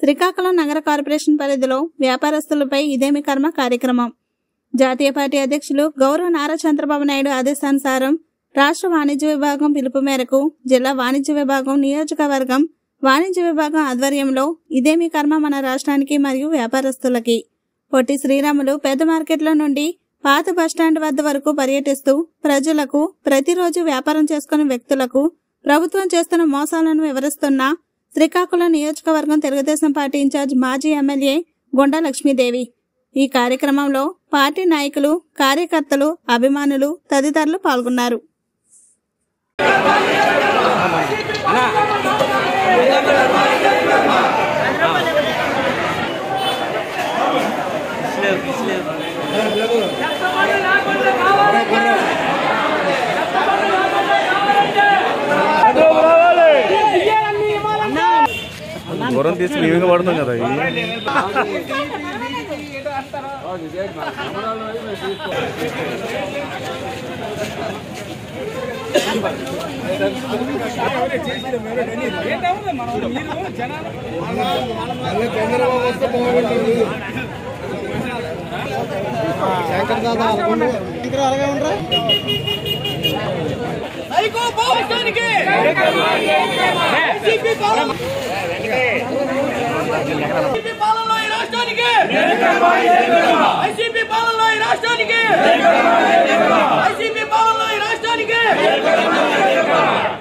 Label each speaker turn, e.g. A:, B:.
A: శ్రీకాకుళం నగర కార్పొరేషన్ పరిధిలో వ్యాపారస్తులపై ఇదేమి కర్మ కార్యక్రమం జాతీయ పార్టీ అధ్యక్షులు గౌరవ నారా చంద్రబాబు నాయుడు ఆదేశానుసారం రాష్ట్ర వాణిజ్య విభాగం పిలుపు మేరకు జిల్లా వాణిజ్య విభాగం నియోజకవర్గం వాణిజ్య విభాగం ఆధ్వర్యంలో ఇదేమి కర్మ మన రాష్ట్రానికి మరియు వ్యాపారస్తులకి పొట్టి శ్రీరాములు పెద్ద మార్కెట్ల నుండి పాత బస్టాండ్ వద్ద వరకు పర్యటిస్తూ ప్రజలకు ప్రతిరోజు వ్యాపారం చేసుకునే వ్యక్తులకు ప్రభుత్వం చేస్తున్న మోసాలను వివరిస్తున్న శ్రీకాకుళం నియోజకవర్గం తెలుగుదేశం పార్టీ ఇన్ఛార్జ్ మాజీ ఎమ్మెల్యే గుండా లక్ష్మీదేవి ఈ కార్యక్రమంలో పార్టీ నాయకులు కార్యకర్తలు అభిమానులు తదితరులు పాల్గొన్నారు
B: దూరం తీసి మేమే పడతాం కదా ఇవి
C: సైకో పౌరుషానికి వైసీపీ పాలన వైసీపీ పాలనలో ఈ రాష్ట్రానికి వైసీపీ పాలనలో ఈ రాష్ట్రానికి వైసీపీ పాలనలో ఈ రాష్ట్రానికి